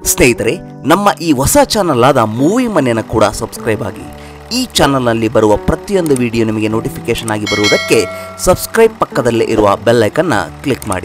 ಸ್ನೇಹಿತರೆ ನಮ್ಮ ಈ ಹೊಸ ಚಾನಲ್ ಆದ ಮೂವಿ ಮನೆಯನ್ನು ಕೂಡ ಸಬ್ಸ್ಕ್ರೈಬ್ ಆಗಿ ಈ ಚಾನಲ್ನಲ್ಲಿ ಬರುವ ಪ್ರತಿಯೊಂದು ವಿಡಿಯೋ ನಿಮಗೆ ನೋಟಿಫಿಕೇಶನ್ ಆಗಿ ಬರುವುದಕ್ಕೆ ಸಬ್ಸ್ಕ್ರೈಬ್ ಪಕ್ಕದಲ್ಲೇ ಇರುವ ಬೆಲ್ ಐಕನ್ನ ಕ್ಲಿಕ್ ಮಾಡಿ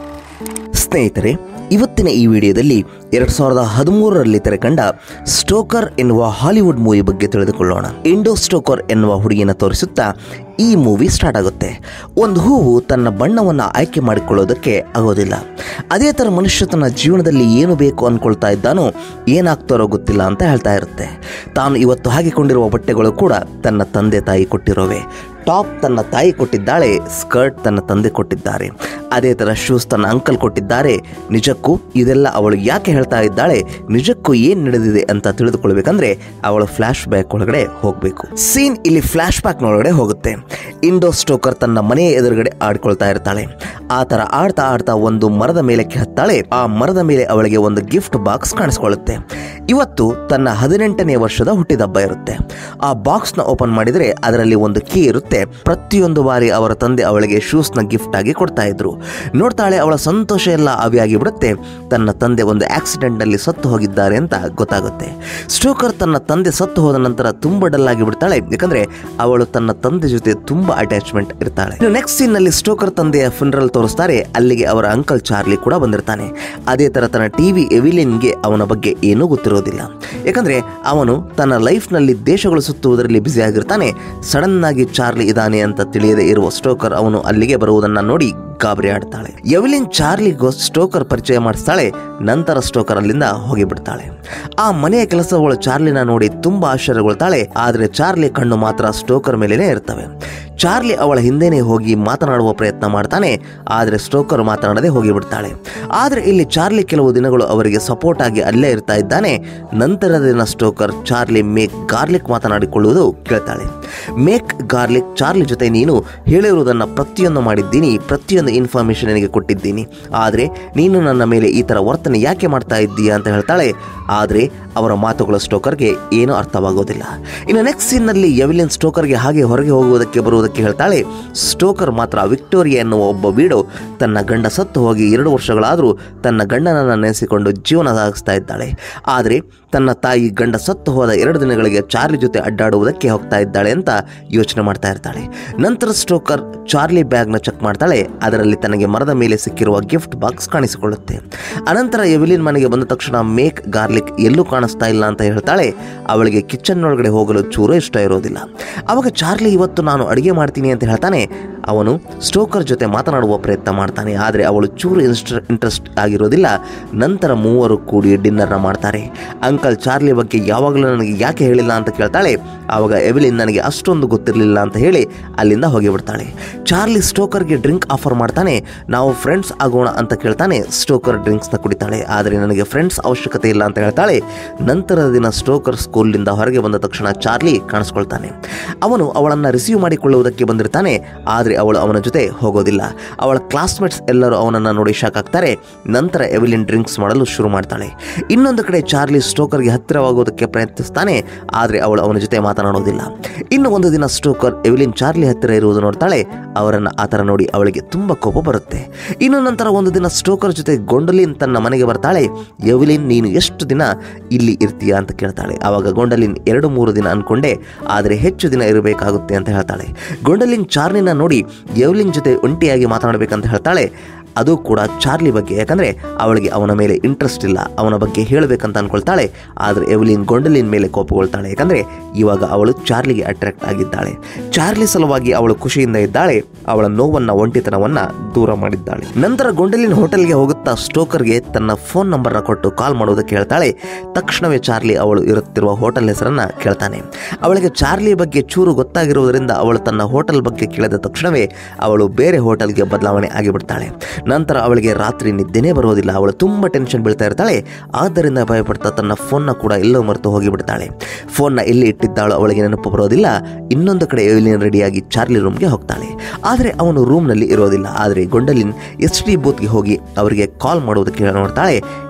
ಸ್ನೇಹಿತರೆ ಇವತ್ತಿನ ಈ ವಿಡಿಯೋದಲ್ಲಿ ಎರಡು ಸಾವಿರದ ಹದಿಮೂರರಲ್ಲಿ ತೆರೆಕಂಡ ಸ್ಟೋಕರ್ ಎನ್ನುವ ಹಾಲಿವುಡ್ ಮೂವಿ ಬಗ್ಗೆ ತಿಳಿದುಕೊಳ್ಳೋಣ ಇಂಡೋ ಸ್ಟೋಕರ್ ಎನ್ನುವ ಹುಡುಗಿನ ತೋರಿಸುತ್ತಾ ಈ ಮೂವಿ ಸ್ಟಾರ್ಟ್ ಆಗುತ್ತೆ ಒಂದು ಹೂವು ತನ್ನ ಬಣ್ಣವನ್ನು ಆಯ್ಕೆ ಮಾಡಿಕೊಳ್ಳೋದಕ್ಕೆ ಆಗೋದಿಲ್ಲ ಅದೇ ಥರ ಮನುಷ್ಯ ತನ್ನ ಜೀವನದಲ್ಲಿ ಏನು ಬೇಕು ಅಂದ್ಕೊಳ್ತಾ ಇದ್ದಾನೋ ಏನಾಗ್ತಾರೋ ಗೊತ್ತಿಲ್ಲ ಅಂತ ಹೇಳ್ತಾ ಇರುತ್ತೆ ತಾನು ಇವತ್ತು ಹಾಕಿಕೊಂಡಿರುವ ಬಟ್ಟೆಗಳು ಕೂಡ ತನ್ನ ತಂದೆ ತಾಯಿ ಕೊಟ್ಟಿರೋವೆ ಟಾಪ್ ತನ್ನ ತಾಯಿ ಕೊಟ್ಟಿದ್ದಾಳೆ ಸ್ಕರ್ಟ್ ತನ್ನ ತಂದೆ ಕೊಟ್ಟಿದ್ದಾರೆ ಅದೇ ಥರ ಶೂಸ್ ತನ್ನ ಅಂಕಲ್ ಕೊಟ್ಟಿದ್ದಾರೆ ನಿಜಕ್ಕೂ ಇದೆಲ್ಲ ಅವಳು ಯಾಕೆ ಹೇಳ್ತಾ ಇದ್ದಾಳೆ ನಿಜಕ್ಕೂ ಏನು ನಡೆದಿದೆ ಅಂತ ತಿಳಿದುಕೊಳ್ಬೇಕಂದ್ರೆ ಅವಳು ಫ್ಲಾಶ್ ಬ್ಯಾಕ್ ಒಳಗಡೆ ಹೋಗಬೇಕು ಸೀನ್ ಇಲ್ಲಿ ಫ್ಲಾಶ್ ಬ್ಯಾಕ್ ಒಳಗಡೆ ಹೋಗುತ್ತೆ ಇಂಡೋ ಸ್ಟೋಕರ್ ತನ್ನ ಮನೆಯ ಎದುರುಗಡೆ ಆಡ್ಕೊಳ್ತಾ ಇರ್ತಾಳೆ ಆ ಥರ ಆಡ್ತಾ ಆಡ್ತಾ ಒಂದು ಮರದ ಮೇಲಕ್ಕೆ ಹತ್ತಾಳೆ ಆ ಮರದ ಮೇಲೆ ಅವಳಿಗೆ ಒಂದು ಗಿಫ್ಟ್ ಬಾಕ್ಸ್ ಕಾಣಿಸ್ಕೊಳ್ಳುತ್ತೆ ಇವತ್ತು ತನ್ನ ಹದಿನೆಂಟನೇ ವರ್ಷದ ಹುಟ್ಟಿದಬ್ಬ ಇರುತ್ತೆ ಆ ಬಾಕ್ಸ್ನ ಓಪನ್ ಮಾಡಿದರೆ ಅದರಲ್ಲಿ ಒಂದು ಕೀ ಇರುತ್ತೆ ಪ್ರತಿಯೊಂದು ಬಾರಿ ಅವರ ತಂದೆ ಅವಳಿಗೆ ಶೂಸ್ನ ಗಿಫ್ಟ್ ಆಗಿ ಕೊಡ್ತಾ ಇದ್ರು ನೋಡ್ತಾಳೆ ಅವಳ ಸಂತೋಷ ಎಲ್ಲ ಆವಿಯಾಗಿ ಬಿಡುತ್ತೆ ತನ್ನ ತಂದೆ ಒಂದು ಆಕ್ಸಿಡೆಂಟ್ನಲ್ಲಿ ಸತ್ತು ಹೋಗಿದ್ದಾರೆ ಅಂತ ಗೊತ್ತಾಗುತ್ತೆ ಸ್ಟೋಕರ್ ತನ್ನ ತಂದೆ ಸತ್ತು ಹೋದ ನಂತರ ತುಂಬ ಡಲ್ ಆಗಿ ಬಿಡ್ತಾಳೆ ಯಾಕಂದ್ರೆ ಅವಳು ತನ್ನ ತಂದೆ ಜೊತೆ ತುಂಬಾ ಅಟ್ಯಾಚ್ಮೆಂಟ್ ಇರ್ತಾಳೆ ಇನ್ನು ನೆಕ್ಸ್ಟ್ ಸೀನ್ ನಲ್ಲಿ ಸ್ಟೋಕರ್ ತಂದೆಯ ಫಿನರಲ್ ತೋರಿಸ್ತಾರೆ ಅಲ್ಲಿಗೆ ಅವರ ಅಂಕಲ್ ಚಾರ್ಲಿ ಕೂಡ ಬಂದಿರ್ತಾನೆ ಅದೇ ತರ ತನ್ನ ಟಿವಿ ಎವಿಲಿಯನ್ಗೆ ಅವನ ಬಗ್ಗೆ ಏನೂ ಗೊತ್ತಿರೋದಿಲ್ಲ ಯಾಕಂದ್ರೆ ಅವನು ತನ್ನ ಲೈಫ್ನಲ್ಲಿ ದೇಶಗಳು ಸುತ್ತುವುದರಲ್ಲಿ ಬ್ಯುಸಿ ಆಗಿರ್ತಾನೆ ಸಡನ್ ಆಗಿ ಚಾರ್ಲಿ ಇದ್ದಾನೆ ಅಂತ ತಿಳಿಯದೆ ಇರುವ ಸ್ಟೋಕರ್ ಅವನು ಅಲ್ಲಿಗೆ ಬರುವುದನ್ನ ನೋಡಿ ಗಾಬರಿ ಆಡ್ತಾಳೆ ಎವಿಲಿನ್ ಚಾರ್ಲಿಗೋ ಸ್ಟೋಕರ್ ಪರಿಚಯ ಮಾಡಿಸ್ತಾಳೆ ನಂತರ ಸ್ಟೋಕರ್ ಅಲ್ಲಿಂದ ಹೋಗಿಬಿಡ್ತಾಳೆ ಆ ಮನೆಯ ಕೆಲಸಗಳು ಚಾರ್ಲಿನ ನೋಡಿ ತುಂಬಾ ಆಶ್ಚರ್ಯಗೊಳ್ತಾಳೆ ಆದ್ರೆ ಚಾರ್ಲಿ ಕಣ್ಣು ಮಾತ್ರ ಸ್ಟೋಕರ್ ಮೇಲೇನೆ ಇರ್ತವೆ ಚಾರ್ಲಿ ಅವಳ ಹಿಂದೆನೆ ಹೋಗಿ ಮಾತನಾಡುವ ಪ್ರಯತ್ನ ಮಾಡ್ತಾನೆ ಆದರೆ ಸ್ಟೋಕರ್ ಮಾತನಾಡದೆ ಹೋಗಿಬಿಡ್ತಾಳೆ ಆದರೆ ಇಲ್ಲಿ ಚಾರ್ಲಿ ಕೆಲವು ದಿನಗಳು ಅವರಿಗೆ ಸಪೋರ್ಟ್ ಆಗಿ ಅಲ್ಲೇ ಇರ್ತಾ ಇದ್ದಾನೆ ನಂತರದ ದಿನ ಸ್ಟೋಕರ್ ಚಾರ್ಲಿ ಮೇಕ್ ಗಾರ್ಲಿಕ್ ಮಾತನಾಡಿಕೊಳ್ಳುವುದು ಕೇಳ್ತಾಳೆ ಮೇಕ್ ಗಾರ್ಲಿಕ್ ಚಾರ್ಲಿ ಜೊತೆ ನೀನು ಹೇಳಿರುವುದನ್ನು ಪ್ರತಿಯೊಂದು ಮಾಡಿದ್ದೀನಿ ಪ್ರತಿಯೊಂದು ಇನ್ಫಾರ್ಮೇಶನ್ ನಿನಗೆ ಕೊಟ್ಟಿದ್ದೀನಿ ಆದರೆ ನೀನು ನನ್ನ ಮೇಲೆ ಈ ಥರ ವರ್ತನೆ ಯಾಕೆ ಮಾಡ್ತಾ ಇದ್ದೀಯಾ ಅಂತ ಹೇಳ್ತಾಳೆ ಆದರೆ ಅವರ ಮಾತುಗಳ ಸ್ಟೋಕರ್ಗೆ ಏನೂ ಅರ್ಥವಾಗೋದಿಲ್ಲ ಇನ್ನು ನೆಕ್ಸ್ಟ್ ಸೀನ್ನಲ್ಲಿ ಎವಿಲಿನ್ ಸ್ಟೋಕರ್ಗೆ ಹಾಗೆ ಹೊರಗೆ ಹೋಗುವುದಕ್ಕೆ ಬರುವುದಕ್ಕೆ ಹೇಳ್ತಾಳೆ ಸ್ಟೋಕರ್ ಮಾತ್ರ ವಿಕ್ಟೋರಿಯಾ ಎನ್ನುವ ಒಬ್ಬ ವೀಡೋ ತನ್ನ ಗಂಡ ಸತ್ತು ಹೋಗಿ ಎರಡು ವರ್ಷಗಳಾದರೂ ತನ್ನ ಗಂಡನನ್ನು ನೆನೆಸಿಕೊಂಡು ಜೀವನ ಸಾಗಿಸ್ತಾ ಇದ್ದಾಳೆ ಆದರೆ ತನ್ನ ತಾಯಿ ಗಂಡ ಸತ್ತು ಹೋದ ಎರಡು ದಿನಗಳಿಗೆ ಚಾರ್ಲಿ ಜೊತೆ ಅಡ್ಡಾಡುವುದಕ್ಕೆ ಹೋಗ್ತಾ ಇದ್ದಾಳೆ ಅಂತ ಯೋಚನೆ ಮಾಡ್ತಾ ಇರ್ತಾಳೆ ನಂತರ ಸ್ಟೋಕರ್ ಚಾರ್ಲಿ ಬ್ಯಾಗ್ನ ಚೆಕ್ ಮಾಡ್ತಾಳೆ ಅದರಲ್ಲಿ ತನಗೆ ಮರದ ಮೇಲೆ ಸಿಕ್ಕಿರುವ ಗಿಫ್ಟ್ ಬಾಕ್ಸ್ ಕಾಣಿಸಿಕೊಳ್ಳುತ್ತೆ ಅನಂತರ ಎವಿಲಿನ್ ಮನೆಗೆ ಬಂದ ತಕ್ಷಣ ಮೇಕ್ ಗಾರ್ಲಿಕ್ ಎಲ್ಲೂ ಕಾಣಿಸ್ತಾ ಇಲ್ಲ ಅಂತ ಹೇಳ್ತಾಳೆ ಅವಳಿಗೆ ಕಿಚನ್ ಒಳಗಡೆ ಹೋಗಲು ಚೂರು ಇಷ್ಟ ಇರೋದಿಲ್ಲ ಅವಾಗ ಚಾರ್ಲಿ ಇವತ್ತು ನಾನು ಅಡುಗೆ ಮಾಡ್ತೀನಿ ಅಂತ ಹೇಳ್ತಾನೆ ಅವನು ಸ್ಟೋಕರ್ ಜೊತೆ ಮಾತನಾಡುವ ಪ್ರಯತ್ನ ಮಾಡ್ತಾನೆ ಆದರೆ ಅವಳು ಚೂರು ಇನ್ಸ್ಟ್ ಇಂಟ್ರೆಸ್ಟ್ ಆಗಿರೋದಿಲ್ಲ ನಂತರ ಮೂವರು ಕೂಡಿ ಡಿನ್ನರ್ನ ಮಾಡ್ತಾರೆ ಅಂಕಲ್ ಚಾರ್ಲಿ ಬಗ್ಗೆ ಯಾವಾಗಲೂ ನನಗೆ ಯಾಕೆ ಹೇಳಿಲ್ಲ ಅಂತ ಕೇಳ್ತಾಳೆ ಆವಾಗ ಎವಿಲಿನ್ ನನಗೆ ಅಷ್ಟೊಂದು ಗೊತ್ತಿರಲಿಲ್ಲ ಅಂತ ಹೇಳಿ ಅಲ್ಲಿಂದ ಹೋಗಿಬಿಡ್ತಾಳೆ ಚಾರ್ಲಿ ಸ್ಟೋಕರ್ಗೆ ಡ್ರಿಂಕ್ ಆಫರ್ ಮಾಡ್ತಾನೆ ನಾವು ಫ್ರೆಂಡ್ಸ್ ಆಗೋಣ ಅಂತ ಕೇಳ್ತಾನೆ ಸ್ಟೋಕರ್ ಡ್ರಿಂಕ್ಸ್ನ ಕುಡಿತಾಳೆ ಆದರೆ ನನಗೆ ಫ್ರೆಂಡ್ಸ್ ಅವಶ್ಯಕತೆ ಇಲ್ಲ ಅಂತ ಹೇಳ್ತಾಳೆ ನಂತರದ ದಿನ ಸ್ಟೋಕರ್ ಸ್ಕೂಲ್ನಿಂದ ಹೊರಗೆ ಬಂದ ತಕ್ಷಣ ಚಾರ್ಲಿ ಕಾಣಿಸ್ಕೊಳ್ತಾನೆ ಅವನು ಅವಳನ್ನು ರಿಸೀವ್ ಮಾಡಿಕೊಳ್ಳುವುದಕ್ಕೆ ಬಂದಿರ್ತಾನೆ ಆದರೆ ಅವಳು ಅವನ ಜೊತೆ ಹೋಗೋದಿಲ್ಲ ಅವಳ ಕ್ಲಾಸ್ಮೇಟ್ಸ್ ಎಲ್ಲರೂ ಅವನನ್ನು ನೋಡಿ ಶಾಕ್ ಆಗ್ತಾರೆ ನಂತರ ಎವಿಲಿನ್ ಡ್ರಿಂಕ್ಸ್ ಮಾಡಲು ಶುರು ಮಾಡ್ತಾಳೆ ಇನ್ನೊಂದು ಕಡೆ ಚಾರ್ಲಿ ಸ್ಟೋಕರ್ಗೆ ಹತ್ತಿರವಾಗೋದಕ್ಕೆ ಪ್ರಯತ್ನಿಸ್ತಾನೆ ಆದರೆ ಅವಳು ಅವನ ಜೊತೆ ಮಾತನಾಡೋದಿಲ್ಲ ಇನ್ನು ಒಂದು ದಿನ ಸ್ಟೋಕರ್ ಎವಿಲಿನ್ ಚಾರ್ಲಿ ಹತ್ತಿರ ಇರುವುದು ನೋಡ್ತಾಳೆ ಅವರನ್ನು ಆ ಥರ ನೋಡಿ ಅವಳಿಗೆ ತುಂಬ ಕೋಪ ಬರುತ್ತೆ ಇನ್ನು ನಂತರ ಒಂದು ದಿನ ಸ್ಟೋಕರ್ ಜೊತೆ ಗೊಂಡಲಿನ್ ತನ್ನ ಮನೆಗೆ ಬರ್ತಾಳೆ ಎವಿಲಿನ್ ನೀನು ಎಷ್ಟು ದಿನ ಇಲ್ಲಿ ಇರ್ತೀಯಾ ಅಂತ ಕೇಳ್ತಾಳೆ ಆವಾಗ ಗೊಂಡಲಿನ್ ಎರಡು ಮೂರು ದಿನ ಅನ್ಕೊಂಡೆ ಆದರೆ ಹೆಚ್ಚು ದಿನ ಇರಬೇಕಾಗುತ್ತೆ ಅಂತ ಹೇಳ್ತಾಳೆ ಗೊಂಡಲಿನ್ ಚಾರ್ಲಿನ ನೋಡಿ ಎವ್ಲಿನ್ ಜೊತೆ ಒಂಟಿಯಾಗಿ ಮಾತನಾಡಬೇಕಂತ ಹೇಳ್ತಾಳೆ ಅದು ಕೂಡ ಚಾರ್ಲಿ ಬಗ್ಗೆ ಯಾಕಂದರೆ ಅವಳಿಗೆ ಅವನ ಮೇಲೆ ಇಂಟ್ರೆಸ್ಟ್ ಇಲ್ಲ ಅವನ ಬಗ್ಗೆ ಹೇಳಬೇಕಂತ ಅನ್ಕೊಳ್ತಾಳೆ ಆದರೆ ಎವ್ಲಿನ್ ಗೊಂಡಲಿನ್ ಮೇಲೆ ಕೋಪಗೊಳ್ತಾಳೆ ಯಾಕಂದರೆ ಇವಾಗ ಅವಳು ಚಾರ್ಲಿಗೆ ಅಟ್ರಾಕ್ಟ್ ಆಗಿದ್ದಾಳೆ ಚಾರ್ಲಿ ಸಲುವಾಗಿ ಅವಳು ಖುಷಿಯಿಂದ ಇದ್ದಾಳೆ ಅವಳ ನೋವನ್ನ ಒಂಟಿತನವನ್ನ ದೂರ ಮಾಡಿದ್ದಾಳೆ ನಂತರ ಗೊಂಡಲಿನ್ ಹೋಟೆಲ್ಗೆ ಹೋಗುತ್ತಾ ಸ್ಟೋಕರ್ಗೆ ತನ್ನ ಫೋನ್ ನಂಬರ್ನ ಕೊಟ್ಟು ಕಾಲ್ ಮಾಡೋದಕ್ಕೆ ಹೇಳ್ತಾಳೆ ತಕ್ಷಣವೇ ಚಾರ್ಲಿ ಅವಳು ಇರುತ್ತಿರುವ ಹೋಟೆಲ್ ಹೆಸರನ್ನ ಕೇಳ್ತಾನೆ ಅವಳಿಗೆ ಚಾರ್ಲಿ ಬಗ್ಗೆ ಚೂರು ಗೊತ್ತಾಗಿರುವುದರಿಂದ ಅವಳು ತನ್ನ ಹೋಟೆಲ್ ಬಗ್ಗೆ ಕೇಳಿದ ತಕ್ಷಣವೇ ಅವಳು ಬೇರೆ ಹೋಟೆಲ್ಗೆ ಬದಲಾವಣೆ ಆಗಿಬಿಡ್ತಾಳೆ ನಂತರ ಅವಳಿಗೆ ರಾತ್ರಿ ನಿದ್ದೆನೇ ಬರೋದಿಲ್ಲ ಅವಳು ತುಂಬ ಟೆನ್ಷನ್ ಬೀಳ್ತಾ ಇರ್ತಾಳೆ ಆದ್ದರಿಂದ ಭಯಪಡ್ತಾ ತನ್ನ ಫೋನ್ನ ಕೂಡ ಎಲ್ಲೋ ಮರೆತು ಹೋಗಿಬಿಡ್ತಾಳೆ ಫೋನ್ನ ಎಲ್ಲಿ ಇಟ್ಟಿದ್ದಾಳೋ ಅವಳಿಗೆ ನೆನಪು ಬರೋದಿಲ್ಲ ಇನ್ನೊಂದು ಕಡೆ ಎವಿಲಿನ್ ರೆಡಿಯಾಗಿ ಚಾರ್ಲಿ ರೂಮ್ಗೆ ಹೋಗ್ತಾಳೆ ಆದರೆ ಅವನು ರೂಮ್ನಲ್ಲಿ ಇರೋದಿಲ್ಲ ಆದರೆ ಗೊಂಡಲಿನ್ ಎಸ್ ಟಿ ಬೂತ್ಗೆ ಹೋಗಿ ಅವರಿಗೆ ಕಾಲ್ ಮಾಡೋದಕ್ಕೆ ನೋಡ್ತಾಳೆ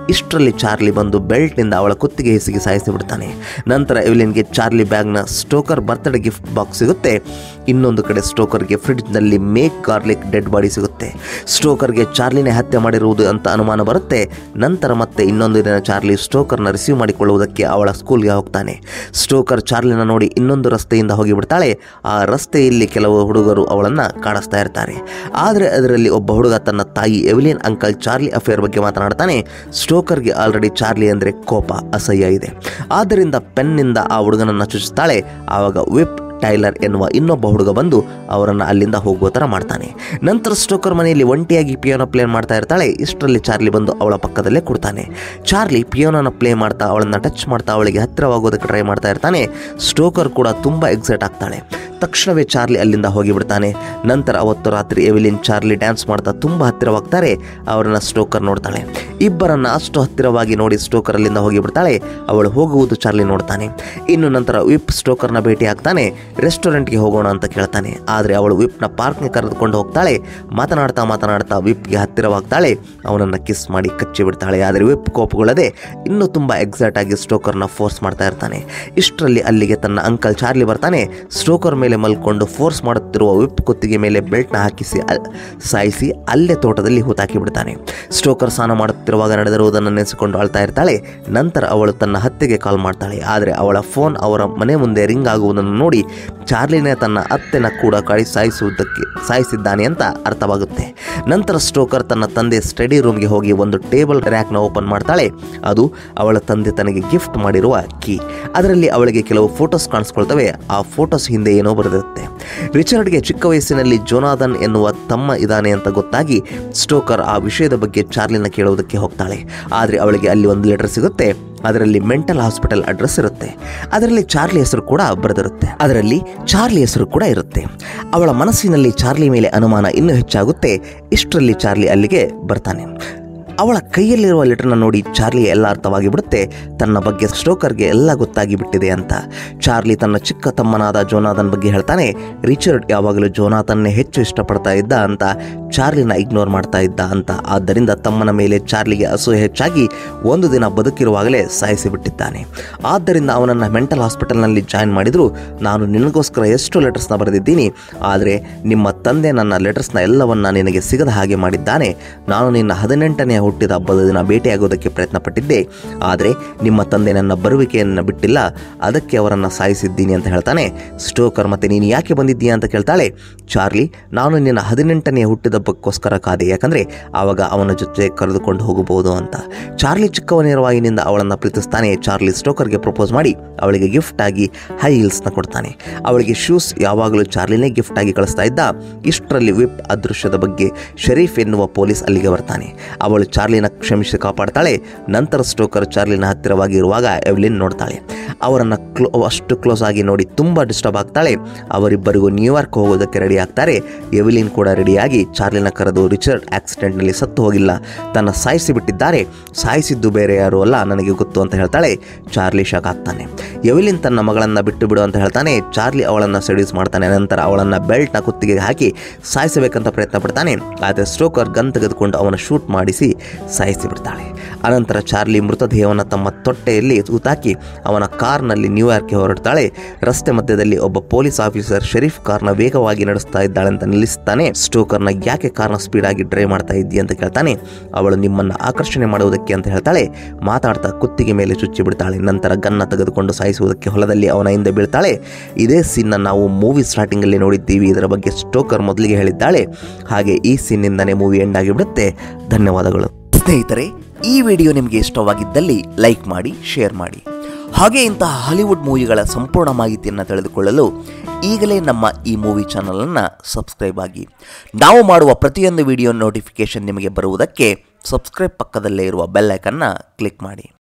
ಇಷ್ಟರಲ್ಲಿ ಚಾರ್ಲಿ ಬಂದು ಬೆಲ್ಟ್ನಿಂದ ಅವಳ ಕುತ್ತಿಗೆ ಹಿಸಿಗೆ ಸಾಯಿಸಿ ಬಿಡ್ತಾನೆ ನಂತರ ಎವಿಲಿನ್ಗೆ ಚಾರ್ಲಿ ಬ್ಯಾಗ್ನ ಸ್ಟೋಕರ್ ಬರ್ತ್ಡೇ ಗಿಫ್ಟ್ ಬಾಕ್ಸ್ ಸಿಗುತ್ತೆ ಇನ್ನೊಂದು ಕಡೆ ಸ್ಟೋಕರ್ಗೆ ಫ್ರಿಡ್ಜ್ನಲ್ಲಿ ಮೇಕ್ ಗಾರ್ಲಿಕ್ ಡೆಡ್ ಬಾಡಿ ಸಿಗುತ್ತೆ ಸ್ಟೋಕರ್ಗೆ ಚಾರ್ಲಿನೇ ಹತ್ಯೆ ಮಾಡಿರುವುದು ಅಂತ ಅನುಮಾನ ಬರುತ್ತೆ ನಂತರ ಮತ್ತೆ ಇನ್ನೊಂದು ದಿನ ಚಾರ್ಲಿ ಸ್ಟೋಕರ್ನ ರಿಸೀವ್ ಮಾಡಿಕೊಳ್ಳುವುದಕ್ಕೆ ಅವಳ ಸ್ಕೂಲ್ಗೆ ಹೋಗ್ತಾನೆ ಸ್ಟೋಕರ್ ಚಾರ್ಲಿನ ನೋಡಿ ಇನ್ನೊಂದು ರಸ್ತೆಯಿಂದ ಹೋಗಿಬಿಡ್ತಾಳೆ ಆ ರಸ್ತೆಯಲ್ಲಿ ಕೆಲವು ಹುಡುಗರು ಅವಳನ್ನು ಕಾಣಿಸ್ತಾ ಇರ್ತಾರೆ ಆದರೆ ಅದರಲ್ಲಿ ಒಬ್ಬ ಹುಡುಗ ತನ್ನ ತಾಯಿ ಎವಿಲಿಯನ್ ಅಂಕಲ್ ಚಾರ್ಲಿ ಅಫೇರ್ ಬಗ್ಗೆ ಮಾತನಾಡ್ತಾನೆ ಸ್ಟೋಕರ್ಗೆ ಆಲ್ರೆಡಿ ಚಾರ್ಲಿ ಅಂದರೆ ಕೋಪ ಅಸಹ್ಯ ಇದೆ ಆದ್ದರಿಂದ ಪೆನ್ನಿಂದ ಆ ಹುಡುಗನನ್ನು ಚುಚ್ಚುತ್ತಾಳೆ ಆವಾಗ ವಿಪ್ ಟೈಲರ್ ಎನ್ನುವ ಇನ್ನೊಬ್ಬ ಹುಡುಗ ಬಂದು ಅವರನ್ನು ಅಲ್ಲಿಂದ ಹೋಗುವ ಥರ ಮಾಡ್ತಾನೆ ನಂತರ ಸ್ಟೋಕರ್ ಮನೆಯಲ್ಲಿ ಒಂಟಿಯಾಗಿ ಪಿಯೋನೋ ಪ್ಲೇ ಮಾಡ್ತಾ ಇರ್ತಾಳೆ ಇಷ್ಟರಲ್ಲಿ ಚಾರ್ಲಿ ಬಂದು ಅವಳ ಪಕ್ಕದಲ್ಲೇ ಕೊಡ್ತಾನೆ ಚಾರ್ಲಿ ಪಿಯೋನೋನ ಪ್ಲೇ ಮಾಡ್ತಾ ಅವಳನ್ನು ಟಚ್ ಮಾಡ್ತಾ ಅವಳಿಗೆ ಹತ್ತಿರವಾಗೋದಕ್ಕೆ ಟ್ರೈ ಮಾಡ್ತಾ ಇರ್ತಾನೆ ಸ್ಟೋಕರ್ ಕೂಡ ತುಂಬ ಎಕ್ಸೈಟ್ ಆಗ್ತಾಳೆ ತಕ್ಷಣವೇ ಚಾರ್ಲಿ ಅಲ್ಲಿಂದ ಹೋಗಿಬಿಡ್ತಾನೆ ನಂತರ ಅವತ್ತು ರಾತ್ರಿ ಎವಿಲಿನ್ ಚಾರ್ಲಿ ಡ್ಯಾನ್ಸ್ ಮಾಡ್ತಾ ತುಂಬ ಹತ್ತಿರವಾಗ್ತಾರೆ ಅವರನ್ನು ಸ್ಟೋಕರ್ ನೋಡ್ತಾಳೆ ಇಬ್ಬರನ್ನ ಅಷ್ಟು ಹತ್ತಿರವಾಗಿ ನೋಡಿ ಸ್ಟೋಕರ್ ಅಲ್ಲಿಂದ ಹೋಗಿಬಿಡ್ತಾಳೆ ಅವಳು ಹೋಗುವುದು ಚಾರ್ಲಿ ನೋಡ್ತಾನೆ ಇನ್ನು ನಂತರ ವಿಪ್ ಸ್ಟೋಕರ್ನ ಭೇಟಿ ಆಗ್ತಾನೆ ರೆಸ್ಟೋರೆಂಟ್ಗೆ ಹೋಗೋಣ ಅಂತ ಕೇಳ್ತಾನೆ ಆದರೆ ಅವಳು ವಿಪ್ನ ಪಾರ್ಕ್ಗೆ ಕರೆದುಕೊಂಡು ಹೋಗ್ತಾಳೆ ಮಾತನಾಡ್ತಾ ಮಾತನಾಡ್ತಾ ವಿಪ್ಗೆ ಹತ್ತಿರವಾಗ್ತಾಳೆ ಅವನನ್ನು ಕಿಸ್ ಮಾಡಿ ಕಚ್ಚಿ ಬಿಡ್ತಾಳೆ ಆದರೆ ವಿಪ್ ಕೋಪಗೊಳ್ಳದೆ ಇನ್ನೂ ತುಂಬ ಎಕ್ಸೈಟ್ ಆಗಿ ಸ್ಟೋಕರ್ನ ಫೋರ್ಸ್ ಮಾಡ್ತಾ ಇರ್ತಾನೆ ಇಷ್ಟರಲ್ಲಿ ಅಲ್ಲಿಗೆ ತನ್ನ ಅಂಕಲ್ ಚಾರ್ಲಿ ಬರ್ತಾನೆ ಸ್ಟೋಕರ್ ಮೇಲೆ ಮಲ್ಕೊಂಡು ಫೋರ್ಸ್ ಮಾಡುತ್ತಿರುವ ವಿಪ್ ಕುತ್ತಿಗೆ ಮೇಲೆ ಬೆಲ್ಟ್ನ ಹಾಕಿಸಿ ಅಲ್- ಸಾಯಿಸಿ ಅಲ್ಲೇ ತೋಟದಲ್ಲಿ ಹೂತಾಕಿ ಬಿಡ್ತಾನೆ ಸ್ಟೋಕರ್ ಸ್ನಾನ ಮಾಡುತ್ತಿರುವಾಗ ನಡೆದಿರುವುದನ್ನು ನೆನೆಸಿಕೊಂಡು ಅಳ್ತಾ ಇರ್ತಾಳೆ ನಂತರ ಅವಳು ತನ್ನ ಹತ್ಯೆಗೆ ಕಾಲ್ ಮಾಡ್ತಾಳೆ ಆದರೆ ಅವಳ ಫೋನ್ ಅವರ ಮನೆ ಮುಂದೆ ರಿಂಗ್ ಆಗುವುದನ್ನು ನೋಡಿ ಚಾರ್ಲಿನೇ ತನ್ನ ಅತ್ತೆನ ಕೂಡ ಕಳಿ ಸಾಯಿಸುವುದಕ್ಕೆ ಸಾಯಿಸಿದ್ದಾನೆ ಅಂತ ಅರ್ಥವಾಗುತ್ತೆ ನಂತರ ಸ್ಟೋಕರ್ ತನ್ನ ತಂದೆ ಸ್ಟಡಿ ರೂಮ್ಗೆ ಹೋಗಿ ಒಂದು ಟೇಬಲ್ ರ್ಯಾಕ್ನ ಓಪನ್ ಮಾಡ್ತಾಳೆ ಅದು ಅವಳ ತಂದೆ ತನಗೆ ಗಿಫ್ಟ್ ಮಾಡಿರುವ ಕೀ ಅದರಲ್ಲಿ ಅವಳಿಗೆ ಕೆಲವು ಫೋಟೋಸ್ ಕಾಣಿಸ್ಕೊಳ್ತವೆ ಆ ಫೋಟೋಸ್ ಹಿಂದೆ ಏನೋ ಬರೆದಿರುತ್ತೆ ರಿಚರ್ಡ್ಗೆ ಚಿಕ್ಕ ವಯಸ್ಸಿನಲ್ಲಿ ಜೋನಾಥನ್ ಎನ್ನುವ ತಮ್ಮ ಇದ್ದಾನೆ ಅಂತ ಗೊತ್ತಾಗಿ ಸ್ಟೋಕರ್ ಆ ವಿಷಯದ ಬಗ್ಗೆ ಚಾರ್ಲಿನ ಕೇಳುವುದಕ್ಕೆ ಹೋಗ್ತಾಳೆ ಆದರೆ ಅವಳಿಗೆ ಅಲ್ಲಿ ಒಂದು ಲೆಟರ್ ಸಿಗುತ್ತೆ ಅದರಲ್ಲಿ ಮೆಂಟಲ್ ಹಾಸ್ಪಿಟಲ್ ಅಡ್ರೆಸ್ ಇರುತ್ತೆ ಅದರಲ್ಲಿ ಚಾರ್ಲಿ ಹೆಸರು ಕೂಡ ಬರೆದಿರುತ್ತೆ ಅದರಲ್ಲಿ ಚಾರ್ಲಿ ಹೆಸರು ಕೂಡ ಇರುತ್ತೆ ಅವಳ ಮನಸ್ಸಿನಲ್ಲಿ ಚಾರ್ಲಿ ಮೇಲೆ ಅನುಮಾನ ಇನ್ನೂ ಹೆಚ್ಚಾಗುತ್ತೆ ಇಷ್ಟರಲ್ಲಿ ಚಾರ್ಲಿ ಅಲ್ಲಿಗೆ ಬರ್ತಾನೆ ಅವಳ ಕೈಯಲ್ಲಿರುವ ಲೆಟರ್ನ ನೋಡಿ ಚಾರ್ಲಿ ಎಲ್ಲ ಅರ್ಥವಾಗಿ ಬಿಡುತ್ತೆ ತನ್ನ ಬಗ್ಗೆ ಸ್ಟೋಕರ್ಗೆ ಎಲ್ಲ ಗೊತ್ತಾಗಿ ಬಿಟ್ಟಿದೆ ಅಂತ ಚಾರ್ಲಿ ತನ್ನ ಚಿಕ್ಕ ತಮ್ಮನಾದ ಜೋನಾಥನ್ ಬಗ್ಗೆ ಹೇಳ್ತಾನೆ ರಿಚರ್ಡ್ ಯಾವಾಗಲೂ ಜೋನಾಥನ್ನೇ ಹೆಚ್ಚು ಇಷ್ಟಪಡ್ತಾ ಇದ್ದ ಅಂತ ಚಾರ್ಲಿನ ಇಗ್ನೋರ್ ಮಾಡ್ತಾ ಇದ್ದ ಅಂತ ಆದ್ದರಿಂದ ತಮ್ಮನ ಮೇಲೆ ಚಾರ್ಲಿಗೆ ಅಸೂಯೆ ಹೆಚ್ಚಾಗಿ ಒಂದು ದಿನ ಬದುಕಿರುವಾಗಲೇ ಸಾಯಿಸಿ ಬಿಟ್ಟಿದ್ದಾನೆ ಆದ್ದರಿಂದ ಅವನನ್ನು ಮೆಂಟಲ್ ಹಾಸ್ಪಿಟಲ್ನಲ್ಲಿ ಜಾಯಿನ್ ಮಾಡಿದ್ರು ನಾನು ನಿನಗೋಸ್ಕರ ಎಷ್ಟು ಲೆಟರ್ಸ್ನ ಬರೆದಿದ್ದೀನಿ ಆದರೆ ನಿಮ್ಮ ತಂದೆ ನನ್ನ ಲೆಟರ್ಸ್ನ ಎಲ್ಲವನ್ನ ನಿನಗೆ ಸಿಗದ ಹಾಗೆ ಮಾಡಿದ್ದಾನೆ ನಾನು ನಿನ್ನ ಹದಿನೆಂಟನೆಯ ಹುಟ್ಟಿದ ಹಬ್ಬದ ದಿನ ಭೇಟಿಯಾಗೋದಕ್ಕೆ ಪ್ರಯತ್ನ ಪಟ್ಟಿದ್ದೆ ಆದರೆ ನಿಮ್ಮ ತಂದೆ ನನ್ನ ಬರುವಿಕೆಯನ್ನು ಬಿಟ್ಟಿಲ್ಲ ಅದಕ್ಕೆ ಅವರನ್ನು ಸಾಯಿಸಿದ್ದೀನಿ ಅಂತ ಹೇಳ್ತಾನೆ ಸ್ಟೋಕರ್ ಮತ್ತೆ ನೀನು ಯಾಕೆ ಬಂದಿದ್ದೀಯಾ ಅಂತ ಕೇಳ್ತಾಳೆ ಚಾರ್ಲಿ ನಾನು ನಿನ್ನ ಹದಿನೆಂಟನೆಯ ಹುಟ್ಟಿದಬ್ಬಕ್ಕೋಸ್ಕರ ಕಾದೆ ಯಾಕಂದರೆ ಆವಾಗ ಅವನ ಜೊತೆ ಕರೆದುಕೊಂಡು ಹೋಗಬಹುದು ಅಂತ ಚಾರ್ಲಿ ಚಿಕ್ಕವನಿರುವಾಗಿನಿಂದ ಅವಳನ್ನು ಪ್ರೀತಿಸ್ತಾನೆ ಚಾರ್ಲಿ ಸ್ಟೋಕರ್ಗೆ ಪ್ರಪೋಸ್ ಮಾಡಿ ಅವಳಿಗೆ ಗಿಫ್ಟ್ ಆಗಿ ಹೈ ಹೀಲ್ಸ್ನ ಕೊಡ್ತಾನೆ ಅವಳಿಗೆ ಶೂಸ್ ಯಾವಾಗಲೂ ಚಾರ್ಲಿನೇ ಗಿಫ್ಟ್ ಆಗಿ ಕಳಿಸ್ತಾ ಇದ್ದ ಇಷ್ಟರಲ್ಲಿ ವಿಪ್ ಅದೃಶ್ಯದ ಬಗ್ಗೆ ಶರೀಫ್ ಎನ್ನುವ ಪೊಲೀಸ್ ಅಲ್ಲಿಗೆ ಬರ್ತಾನೆ ಅವಳು ಚಾರ್ಲಿನ ಕ್ಷಮಿಸಿ ಕಾಪಾಡ್ತಾಳೆ ನಂತರ ಸ್ಟೋಕರ್ ಚಾರ್ಲಿನ ಹತ್ತಿರವಾಗಿ ಇರುವಾಗ ಎವ್ಲಿನ್ ನೋಡ್ತಾಳೆ ಅವರನ್ನು ಕ್ಲೋ ಅಷ್ಟು ಕ್ಲೋಸ್ ಆಗಿ ನೋಡಿ ತುಂಬ ಡಿಸ್ಟರ್ಬ್ ಆಗ್ತಾಳೆ ಅವರಿಬ್ಬರಿಗೂ ನ್ಯೂಯಾರ್ಕ್ ಹೋಗೋದಕ್ಕೆ ರೆಡಿ ಆಗ್ತಾರೆ ಎವಿಲಿನ್ ಕೂಡ ರೆಡಿಯಾಗಿ ಚಾರ್ಲಿನ ಕರೆದು ರಿಚರ್ಡ್ ಆಕ್ಸಿಡೆಂಟ್ನಲ್ಲಿ ಸತ್ತು ಹೋಗಿಲ್ಲ ತನ್ನ ಸಾಯಿಸಿ ಬಿಟ್ಟಿದ್ದಾರೆ ಸಾಯಿಸಿದ್ದು ಬೇರೆ ಯಾರು ಅಲ್ಲ ನನಗೆ ಗೊತ್ತು ಅಂತ ಹೇಳ್ತಾಳೆ ಚಾರ್ಲಿ ಶಾಕ್ ಆಗ್ತಾನೆ ಎವಿಲಿನ್ ತನ್ನ ಮಗಳನ್ನು ಬಿಟ್ಟು ಬಿಡು ಅಂತ ಹೇಳ್ತಾನೆ ಚಾರ್ಲಿ ಅವಳನ್ನು ಸೆಡ್ಯೂಸ್ ಮಾಡ್ತಾನೆ ನಂತರ ಅವಳನ್ನು ಬೆಲ್ಟ್ನ ಕುತ್ತಿಗೆ ಹಾಕಿ ಸಾಯಿಸಬೇಕಂತ ಪ್ರಯತ್ನ ಪಡ್ತಾನೆ ಆದರೆ ಸ್ಟೋಕರ್ ಗನ್ ತೆಗೆದುಕೊಂಡು ಅವನ ಶೂಟ್ ಮಾಡಿಸಿ ಸಾಯಿಸಿ ಬಿಡ್ತಾಳೆ ಅನಂತರ ಚಾರ್ಲಿ ಮೃತದೇಹವನ್ನು ತಮ್ಮ ತೊಟ್ಟೆಯಲ್ಲಿ ತೂತಾಕಿ ಅವನ ಕಾರ್ನಲ್ಲಿ ನ್ಯೂಯಾರ್ಕ್ಗೆ ಹೊರಡ್ತಾಳೆ ರಸ್ತೆ ಮಧ್ಯದಲ್ಲಿ ಒಬ್ಬ ಪೊಲೀಸ್ ಆಫೀಸರ್ ಶರೀಫ್ ಕಾರ್ನ ವೇಗವಾಗಿ ನಡೆಸ್ತಾ ಇದ್ದಾಳೆ ಅಂತ ನಿಲ್ಲಿಸ್ತಾನೆ ಸ್ಟೋಕರ್ನ ಯಾಕೆ ಕಾರ್ನ ಸ್ಪೀಡ್ ಆಗಿ ಡ್ರೈವ್ ಮಾಡ್ತಾ ಇದ್ದೀಯ ಅಂತ ಕೇಳ್ತಾನೆ ಅವಳು ನಿಮ್ಮನ್ನು ಆಕರ್ಷಣೆ ಮಾಡುವುದಕ್ಕೆ ಅಂತ ಹೇಳ್ತಾಳೆ ಮಾತಾಡ್ತಾ ಕುತ್ತಿಗೆ ಮೇಲೆ ಚುಚ್ಚಿ ಬಿಡ್ತಾಳೆ ನಂತರ ಗನ್ನ ತೆಗೆದುಕೊಂಡು ಸಾಯಿಸುವುದಕ್ಕೆ ಹೊಲದಲ್ಲಿ ಅವನ ಹಿಂದೆ ಬೀಳ್ತಾಳೆ ಇದೇ ಸೀನ್ನ ನಾವು ಮೂವಿ ಸ್ಟಾರ್ಟಿಂಗಲ್ಲಿ ನೋಡಿದ್ದೀವಿ ಇದರ ಬಗ್ಗೆ ಸ್ಟೋಕರ್ ಮೊದಲಿಗೆ ಹೇಳಿದ್ದಾಳೆ ಹಾಗೆ ಈ ಸೀನ್ನಿಂದನೇ ಮೂವಿ ಎಂಡ್ ಆಗಿಬಿಡುತ್ತೆ ಧನ್ಯವಾದಗಳು ಸ್ನೇಹಿತರೆ ಈ ವಿಡಿಯೋ ನಿಮಗೆ ಇಷ್ಟವಾಗಿದ್ದಲ್ಲಿ ಲೈಕ್ ಮಾಡಿ ಶೇರ್ ಮಾಡಿ ಹಾಗೆ ಇಂತಹ ಹಾಲಿವುಡ್ ಮೂವಿಗಳ ಸಂಪೂರ್ಣ ಮಾಹಿತಿಯನ್ನು ತಿಳಿದುಕೊಳ್ಳಲು ಈಗಲೇ ನಮ್ಮ ಈ ಮೂವಿ ಚಾನಲನ್ನು ಸಬ್ಸ್ಕ್ರೈಬ್ ಆಗಿ ನಾವು ಮಾಡುವ ಪ್ರತಿಯೊಂದು ವಿಡಿಯೋ ನೋಟಿಫಿಕೇಷನ್ ನಿಮಗೆ ಬರುವುದಕ್ಕೆ ಸಬ್ಸ್ಕ್ರೈಬ್ ಪಕ್ಕದಲ್ಲೇ ಇರುವ ಬೆಲ್ ಐಕನ್ನ ಕ್ಲಿಕ್ ಮಾಡಿ